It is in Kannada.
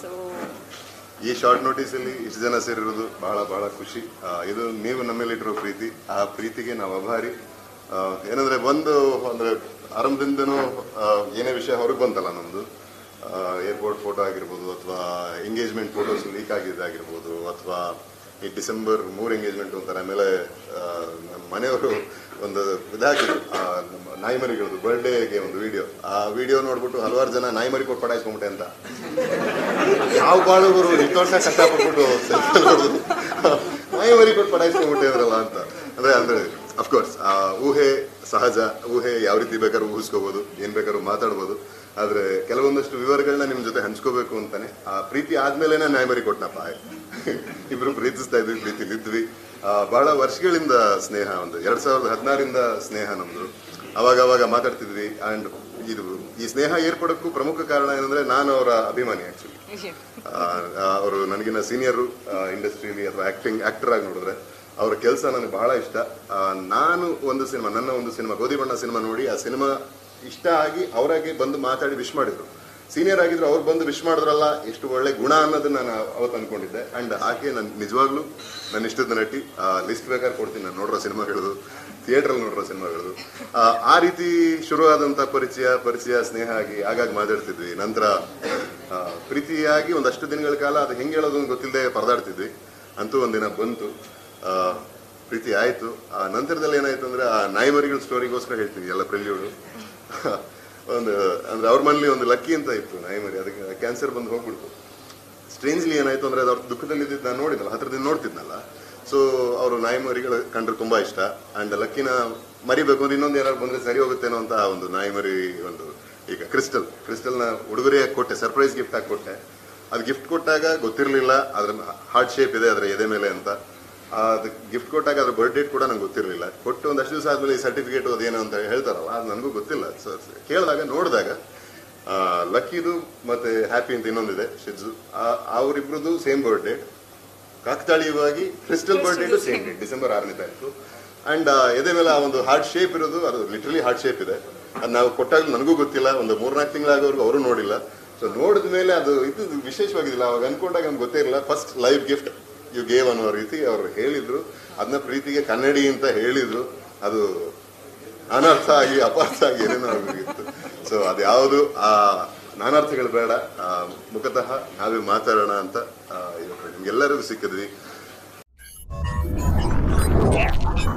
ಸೊ ಈ ಶಾರ್ಟ್ ನೋಟಿಸ್ ಅಲ್ಲಿ ಇಷ್ಟು ಜನ ಸೇರಿರೋದು ಬಹಳ ಬಹಳ ಖುಷಿ ಆ, ಇದು ನೀವು ನಮ್ಮಲ್ಲಿಟ್ಟಿರೋ ಪ್ರೀತಿ ಆ ಪ್ರೀತಿಗೆ ನಾವು ಅಭಾರಿ ಆ, ಏನಂದ್ರೆ ಒಂದು ಅಂದ್ರೆ ಆರಂಭದಿಂದನೂ ಆ, ಏನೇ ವಿಷಯ ಹೊರಗೆ ಬಂತಲ್ಲ ನಮ್ದು ಏರ್ಪೋರ್ಟ್ ಫೋಟೋ ಆಗಿರ್ಬೋದು ಅಥವಾ ಎಂಗೇಜ್ಮೆಂಟ್ ಫೋಟೋಸ್ ಲೀಕ್ ಆಗಿದ್ದಾಗಿರ್ಬೋದು ಅಥವಾ ಈ ಡಿಸೆಂಬರ್ ಮೂರು ಎಂಗೇಜ್ಮೆಂಟ್ ಅಂತಾರೆ ಆಮೇಲೆ ಆ, ನಮ್ಮ ಮನೆಯವರು ಒಂದು ಇದಾಗಿದ್ರು ಆ, ನಮ್ಮ ನಾಯಿ ಮರಿಗಳದ್ದು ಬರ್ಡೇಗೆ ಒಂದು ವಿಡಿಯೋ ಆ ವಿಡಿಯೋ ನೋಡ್ಬಿಟ್ಟು ಹಲವಾರು ಜನ ನಾಯಿ ಮರಿ ಕೊಟ್ಟು ಪಟಾಯಿಸ್ಕೊಂಬಿಟ್ಟೆ ಅಂತ ಯಾವ ಬಾಳುವರು ನಿಂತೋಟ ಕಷ್ಟಪಟ್ಬಿಟ್ಟು ಸೆಲ್ಫಿ ನೋಡುದು ನಾಯಿ ಮರಿ ಕೊಟ್ಟು ಪಟಾಯಿಸ್ಕೊಂಡ್ಬಿಟ್ಟಿದ್ರಲ್ಲ ಅಂತ ಅಂದ್ರೆ ಅಂದ್ರೆ ಅಫ್ಕೋರ್ಸ್ ಆ ಊಹೆ ಸಹಜ ಊಹೆ ಯಾವ ರೀತಿ ಬೇಕಾದ್ರೂ ಊಹಿಸ್ಕೋಬಹುದು ಏನ್ ಬೇಕಾದ್ರೂ ಮಾತಾಡ್ಬೋದು ಆದ್ರೆ ಕೆಲವೊಂದಷ್ಟು ವಿವರಗಳನ್ನ ನಿಮ್ ಜೊತೆ ಹಂಚ್ಕೋಬೇಕು ಅಂತಾನೆ ಆ ಪ್ರೀತಿ ಆದ್ಮೇಲೆನೆ ನಾಯಿ ಮರಿ ಕೊಟ್ಟನಪ್ಪ ಇಬ್ರು ಪ್ರೀತಿಸ್ತಾ ಇದ್ವಿ ಪ್ರೀತಿಲಿದ್ವಿ ಆ, ಬಹಳ ವರ್ಷಗಳಿಂದ ಸ್ನೇಹ ಒಂದು ಎರಡ್ ಸಾವಿರದ ಹದಿನಾರಿಂದ ಸ್ನೇಹ ನಮ್ದು ಅವಾಗ ಅವಾಗ ಮಾತಾಡ್ತಿದ್ವಿ ಅಂಡ್ ಇದು ಈ ಸ್ನೇಹ ಏರ್ಪಡಕ್ಕೂ ಪ್ರಮುಖ ಕಾರಣ ಏನಂದ್ರೆ ನಾನು ಅವರ ಅಭಿಮಾನಿ ಆಕ್ಚುಲಿ ಅವರು ನನಗಿನ್ನ ಸೀನಿಯರು ಇಂಡಸ್ಟ್ರಿಯಲ್ಲಿ ಅಥವಾ ಆಕ್ಟಿಂಗ್ ಆಕ್ಟರ್ ಆಗಿ ನೋಡಿದ್ರೆ ಅವ್ರ ಕೆಲಸ ನನಗೆ ಬಹಳ ಇಷ್ಟ ಆ, ನಾನು ಒಂದು ಸಿನಿಮಾ ನನ್ನ ಒಂದು ಸಿನಿಮಾ ಗೋಧಿ ಬಣ್ಣ ಸಿನಿಮಾ ನೋಡಿ ಆ ಸಿನಿಮಾ ಇಷ್ಟ ಆಗಿ ಅವರಾಗೆ ಬಂದು ಮಾತಾಡಿ ವಿಶ್ ಮಾಡಿದ್ರು ಸೀನಿಯರ್ ಆಗಿದ್ರು ಅವ್ರು ಬಂದು ವಿಶ್ ಮಾಡಿದ್ರಲ್ಲ ಎಷ್ಟು ಒಳ್ಳೆ ಗುಣ ಅನ್ನೋದನ್ನ ನಾನು ಅವತ್ತು ಅನ್ಕೊಂಡಿದ್ದೆ ಅಂಡ್ ಆಕೆ ನನ್ ನಿಜವಾಗ್ಲೂ ನನ್ನ ಇಷ್ಟದ ನಟಿ ಲಿಸ್ಟ್ ಬೇಕಾದ್ರೆ ಕೊಡ್ತೀನಿ ನಾನು ನೋಡಿರೋ ಸಿನಿಮಾಗಳದು ಥಿಯೇಟರ್ ನೋಡಿರೋ ಸಿನಿಮಾಗಳದು ಆ, ಆ ರೀತಿ ಶುರುವಾದಂತ ಪರಿಚಯ ಪರಿಚಯ ಸ್ನೇಹ ಆಗಿ ಆಗಾಗ ಮಾತಾಡ್ತಿದ್ವಿ ನಂತರ ಆ, ಪ್ರೀತಿಯಾಗಿ ಒಂದಷ್ಟು ದಿನಗಳ ಕಾಲ ಅದು ಹೆಂಗೆ ಹೇಳೋದು ಅಂತ ಗೊತ್ತಿಲ್ಲದೆ ಪರದಾಡ್ತಿದ್ವಿ ಅಂತೂ ಒಂದಿನ ಬಂತು ಆ, ಪ್ರೀತಿ ಆಯ್ತು ಆ ನಂತರದಲ್ಲಿ ಏನಾಯ್ತು ಅಂದ್ರೆ ಆ ನಾಯಿ ಮರಿಗಳ ಸ್ಟೋರಿಗೋಸ್ಕರ ಹೇಳ್ತೀನಿ ಎಲ್ಲ ಪ್ರೆಲ್ಯೂಡು ಒಂದು ಅಂದ್ರೆ ಅವ್ರ ಮನೇಲಿ ಒಂದು ಲಕ್ಕಿ ಅಂತ ಇತ್ತು ನಾಯಿ ಮರಿ ಅದಕ್ಕೆ ಕ್ಯಾನ್ಸರ್ ಬಂದು ಹೋಗ್ಬಿಡ್ತು ಸ್ಟ್ರೇಂಜ್ಲಿ ಏನಾಯ್ತು ಅಂದ್ರೆ ಅದು ಅವ್ರ ದುಃಖದಲ್ಲಿ ಇದ್ದಿದ್ದು ನಾನು ನೋಡಿದ್ನಲ್ಲ ಹತ್ರದಿಂದ ನೋಡ್ತಿದ್ನಲ್ಲ ಸೊ ಅವರು ನಾಯಿ ಮರಿಗಳು ಕಂಡ್ರೆ ತುಂಬಾ ಇಷ್ಟ ಅಂಡ್ ಲಕ್ಕಿನ ಮರಿಬೇಕು ಅಂದ್ರೆ ಇನ್ನೊಂದು ಏನಾದ್ರು ಬಂದ್ರೆ ಸರಿ ಹೋಗುತ್ತೇನೋ ಅಂತ ಆ ಒಂದು ನಾಯಿ ಮರಿ ಒಂದು ಈಗ ಕ್ರಿಸ್ಟಲ್ ಕ್ರಿಸ್ಟಲ್ನ ಉಡುಗೊರೆಯಾಗಿ ಕೊಟ್ಟೆ ಸರ್ಪ್ರೈಸ್ ಗಿಫ್ಟ್ ಆಗಿ ಕೊಟ್ಟೆ ಅದು ಗಿಫ್ಟ್ ಕೊಟ್ಟಾಗ ಗೊತ್ತಿರಲಿಲ್ಲ ಅದ್ರ ಹಾರ್ಟ್ ಶೇಪ್ ಇದೆ ಅದರ ಎದೆ ಮೇಲೆ ಅಂತ ಅದು ಗಿಫ್ಟ್ ಕೊಟ್ಟಾಗ ಅದ್ರ ಬರ್ತ್ ಡೇಟ್ ಕೂಡ ನಂಗೆ ಗೊತ್ತಿರಲಿಲ್ಲ ಕೊಟ್ಟು ಒಂದಷ್ಟು ದಿವಸ ಆದ್ಮೇಲೆ ಈ ಸರ್ಟಿಫಿಕೇಟ್ ಅದೇನೋ ಅಂತ ಹೇಳ್ತಾರಲ್ಲ ಅದು ನನಗೂ ಗೊತ್ತಿಲ್ಲ ಸೊ ಕೇಳಿದಾಗ ನೋಡಿದಾಗ ಲಕ್ಕಿದು ಮತ್ತೆ ಹ್ಯಾಪಿ ಅಂತ ಇನ್ನೊಂದಿದೆ ಶಿಜು ಅವರಿಬ್ರದ್ದು ಸೇಮ್ ಬರ್ತ್ ಡೇಟ್ ಕಾಕತಾಳೀಯವಾಗಿ Crystal birth date same date December ಆರನೇ ತಾರೀಕು ಅಂಡ್ ಎದೆ ಮೇಲೆ ಆ ಒಂದು ಹಾರ್ಟ್ ಶೇಪ್ ಇರೋದು ಅದು ಲಿಟ್ರಲಿ ಹಾರ್ಟ್ ಶೇಪ್ ಇದೆ ಅದು ನಾವು ಕೊಟ್ಟಾಗ ನನಗೂ ಗೊತ್ತಿಲ್ಲ ಒಂದು ಮೂರ್ನಾಲ್ಕು ತಿಂಗಳಾಗೋರ್ಗು ಅವರು ನೋಡಿಲ್ಲ ಸೊ ನೋಡಿದ ಮೇಲೆ ಅದು ಇದು ವಿಶೇಷವಾಗಿಲ್ಲ ಅವಾಗ ಅನ್ಕೊಂಡಾಗ ನಮ್ಗೆ ಗೊತ್ತೇ ಇರಲಿಲ್ಲ first live gift you gave ಅನ್ನೋ ರೀತಿ ಅವರು ಹೇಳಿದ್ರು ಅದನ್ನ ಪ್ರೀತಿಗೆ ಕನ್ನಡಿ ಅಂತ ಹೇಳಿದ್ರು ಅದು ಅನರ್ಥ ಆಗಿ ಅಪಾರ್ಥ ಆಗಿ ಏನೇನೋ ಆಗೋಗಿತ್ತು ಸೊ ಅದ್ಯಾವುದು ಆ ನಾನಾರ್ಥಗಳು ಬೇಡ ಆ, ಮುಖತಃ ನಾವೇ ಮಾತಾಡೋಣ ಅಂತ ಆ, ಇವತ್ತು ನಿಮ್ಗೆಲ್ಲರಿಗೂ ಸಿಕ್ಕಿದ್ವಿ